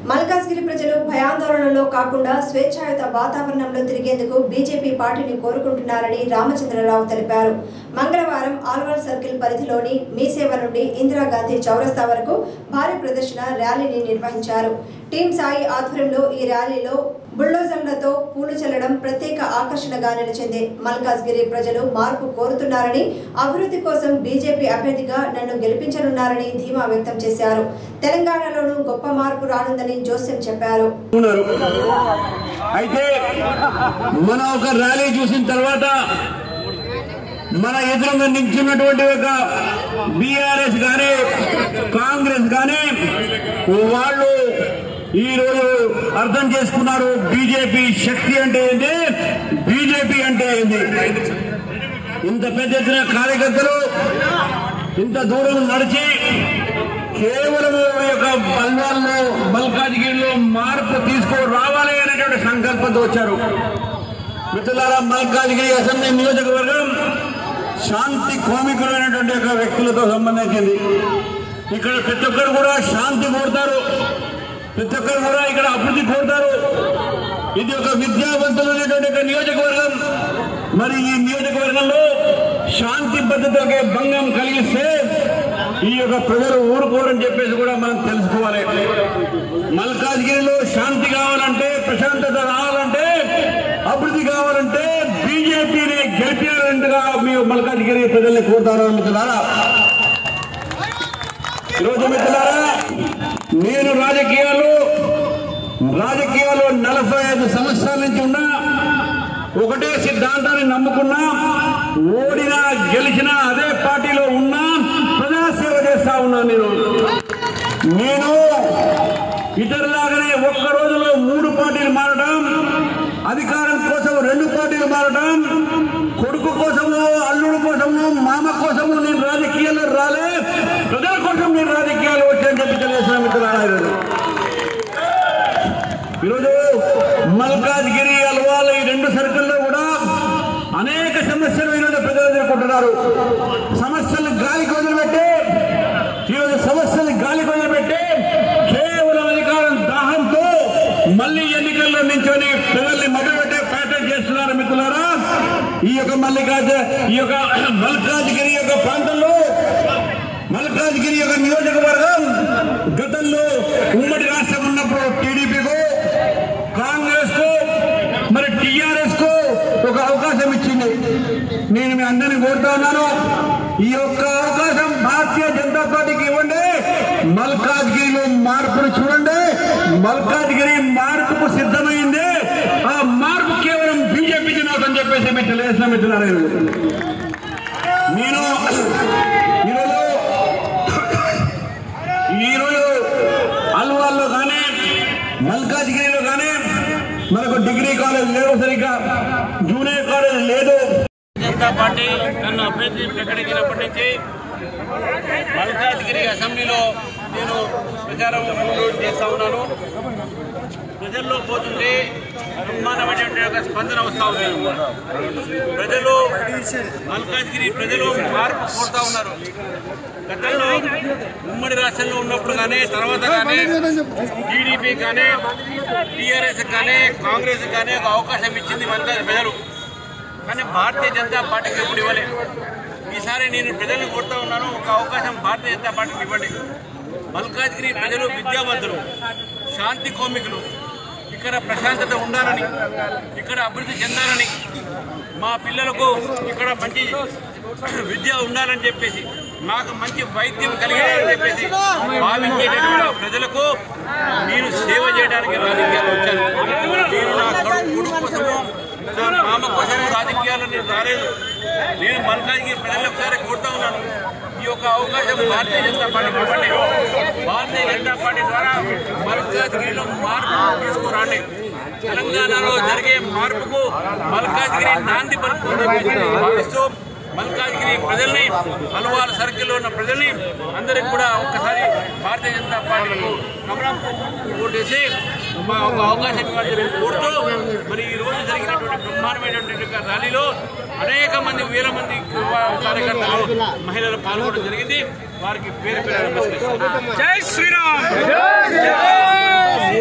మల్కాజ్గిరి ప్రజలు భయాందోళనలో కాకుండా స్వేచ్ఛాయుత వాతావరణంలో తిరిగేందుకు బీజేపీ పార్టీని కోరుకుంటున్నారని రామచంద్రరావు తెలిపారు మంగళవారం ఆల్వాల్ సర్కిల్ పరిధిలోని మీసేవ నుండి ఇందిరాగాంధీ చౌరస్తా వరకు భారీ ప్రదర్శన ర్యాలీని నిర్వహించారు టీం సాయి ఆధ్వర్యంలో ఈ ర్యాలీలో బుల్డోజర్లతో పూలు చల్లడం ప్రత్యేక ఆకర్షణగా నిలిచింది మల్కాజ్గిరి ప్రజలు మార్పు కోరుతున్నారని అభివృద్ధి కోసం బీజేపీ అభ్యర్థిగా నన్ను గెలిపించనున్నారని ధీమా వ్యక్తం చేశారు తెలంగాణలోనూ గొప్ప మార్పు రానుందని జోసెఫ్ చెప్పారు ఉన్నారు అయితే మన ఒక ర్యాలీ చూసిన తర్వాత మన ఎదురుగా నిల్చున్నటువంటి ఒక బీఆర్ఎస్ కానీ కాంగ్రెస్ కానీ వాళ్ళు ఈ రోజు అర్థం చేసుకున్నారు బీజేపీ శక్తి అంటే ఏంటి బీజేపీ అంటే ఏంటి ఇంత పెద్ద ఎత్తున కార్యకర్తలు ఇంత దూరం నడిచి కేవలం ఈ యొక్క బల్వాల్లో మల్కాజ్గిరిలో మార్పు తీసుకు రావాలి అనేటువంటి సంకల్పంతో వచ్చారు మిత్రులారా మల్కాజ్గిరి అసెంబ్లీ నియోజకవర్గం శాంతి కోమికులైనటువంటి యొక్క వ్యక్తులతో సంబంధించింది ఇక్కడ ప్రతి ఒక్కరు కూడా శాంతి కోరుతారు ప్రతి ఒక్కరు కూడా ఇక్కడ అభివృద్ధి కోరుతారు ఇది ఒక విద్యావంతులైనటువంటి ఒక నియోజకవర్గం మరి ఈ నియోజకవర్గంలో శాంతి భద్రతకే భంగం కలిగిస్తే ఈ యొక్క ప్రజలు ఊరుకోరని చెప్పేసి కూడా మనం తెలుసుకోవాలి మల్కాజ్గిరిలో శాంతి కావాలంటే ప్రశాంతత రావాలంటే అభివృద్ధి కావాలంటే బీజేపీని గెలిపించాలంటగా మీ మల్కాజ్గిరి ప్రజల్ని కోరుతారు మిత్రులారా ఈరోజు మిత్రులారా నేను రాజకీయాలు రాజకీయాలు నలభై ఐదు సంవత్సరాల నుంచి ఉన్నా ఒకటే సిద్ధాంతాన్ని నమ్ముకున్నా ఓడినా గెలిచినా అదే పార్టీలో ఉన్నా ప్రజాసేవ చేస్తా ఉన్నా నేను నేను ఇతరులాగానే ఒక్క రోజులో మూడు పార్టీలు మారడం అధికారం కోసం రెండు పార్టీలు మారడం కొడుకు కోసము అల్లుడు కోసము మామ కోసము నేను రాజకీయాల్లో రాలే ప్రజల కోసం నేను రాజకీయాలు వచ్చాయని చెప్పి తెలియజేసిన మిత్రులారా ఈరోజు. ఈరోజు మల్కాజ్గిరి అల్వాల్ ఈ రెండు సర్కిల్లో కూడా అనేక సమస్యలు ఈరోజు ప్రజలు ఎదుర్కొంటున్నారు సమస్యలు గాలికి వదిలిపెట్టి ఈరోజు సమస్యలు గాలికి వదిలిపెట్టి కేవలం అధికారం దాహంతో మళ్ళీ ఎన్నికల్లో నించొని ప్రజల్ని మభ్యపెట్టే ప్యాటర్న్ చేస్తున్నారు మిత్రులారా ఈ యొక్క మల్లికార్జ ఈ యొక్క మల్కాజ్గిరి యొక్క ప్రాంతంలో మల్కాజ్గిరి యొక్క నియోజకవర్గం గతంలో ఉమ్మడి రాష్ట్రం ఉన్నప్పుడు టీడీపీకు కాంగ్రెస్ కు మరి టిఆర్ఎస్ కు ఒక అవకాశం ఇచ్చింది నేను మీ అందరినీ కోరుతా ఉన్నాను ఈ యొక్క అవకాశం భారతీయ జనతా పార్టీకి ఇవ్వండి మల్కాజ్గిరిలో మార్పును చూడండి మల్కాజ్గిరి మార్పుకు సిద్ధమైంది ఆ మార్పు కేవలం బీజేపీకి నాకని చెప్పేసి మీరు తెలియజేసిన మిత్రులారా ఈరోజు. నేను ఈరోజు ఈరోజు అల్వాల్లో కానీ మల్కాజ్గిరిలో కానీ మనకు డిగ్రీ కాలేజ్ లేవు సరిగ్గా జూనియర్ కాలేజ్ లేదు జనతా పార్టీ నన్ను అభ్యర్థి ప్రకటించినప్పటి నుంచి మల్కాజ్గిరి అసెంబ్లీలో నేను ప్రచారం చేస్తా ఉన్నాను ప్రజల్లో పోతుంటే బ్రహ్మాండమైనటువంటి ఒక స్పందన వస్తూ ఉంది ప్రజలు మల్కాజ్గిరి ప్రజలు మార్పు కోరుతా ఉన్నారు గతంలో ఉమ్మడి రాష్ట్రంలో ఉన్నప్పుడు కానీ తర్వాత కానీ టీడీపీ కానీ టీఆర్ఎస్ కానీ కాంగ్రెస్ కానీ ఒక అవకాశం ఇచ్చింది మల్కాజ్ ప్రజలు కానీ భారతీయ జనతా పార్టీకి ఎప్పుడు ఇవ్వలేదు ఈసారి నేను ప్రజలను కోరుతా ఉన్నాను ఒక అవకాశం భారతీయ జనతా పార్టీకి ఇవ్వండి మల్కాజ్గిరి ప్రజలు విద్యావంతులు శాంతి కోమికులు ఇక్కడ ప్రశాంతత ఉండాలని ఇక్కడ అభివృద్ధి చెందాలని మా పిల్లలకు ఇక్కడ మంచి విద్య ఉండాలని చెప్పేసి మాకు మంచి వైద్యం కలిగాలని చెప్పేసి భావించేటటువంటి ప్రజలకు నేను సేవ చేయడానికి రాజకీయాలు వచ్చాను నేను నా కొడుకు కోసము నా మామ కోసము రాజకీయాలు నేను రాలేదు నేను మల్కాజ్గిరి ప్రజలు ఒకసారి కోరుతా ఉన్నాను ఈ యొక్క అవకాశం భారతీయ జనతా పార్టీ ఇవ్వండి భారతీయ జనతా పార్టీ ద్వారా మల్కాజ్గిరిలో మార్పు తీసుకురండి తెలంగాణలో జరిగే మార్పుకు మల్కాజ్గిరి నాంది పలుకుతుందని భావిస్తూ మల్కాజ్గిరి ప్రజల్ని హల్వాల్ సర్కిల్లో ఉన్న ప్రజల్ని అందరికి కూడా ఒక్కసారి భారతీయ జనతా పార్టీకు కమలం ఓటేసి మా ఒక అవకాశం ఇవ్వాలని చెప్పి కోరుతూ మరి ఈ రోజు జరిగినటువంటి బ్రహ్మాండమైనటువంటి ఒక ర్యాలీలో అనేక మంది వేల మంది కార్యకర్తలు మహిళలు పాల్గొనడం జరిగింది వారికి పేరు పేరు నమస్కరిస్తున్నాను. జై శ్రీరామ్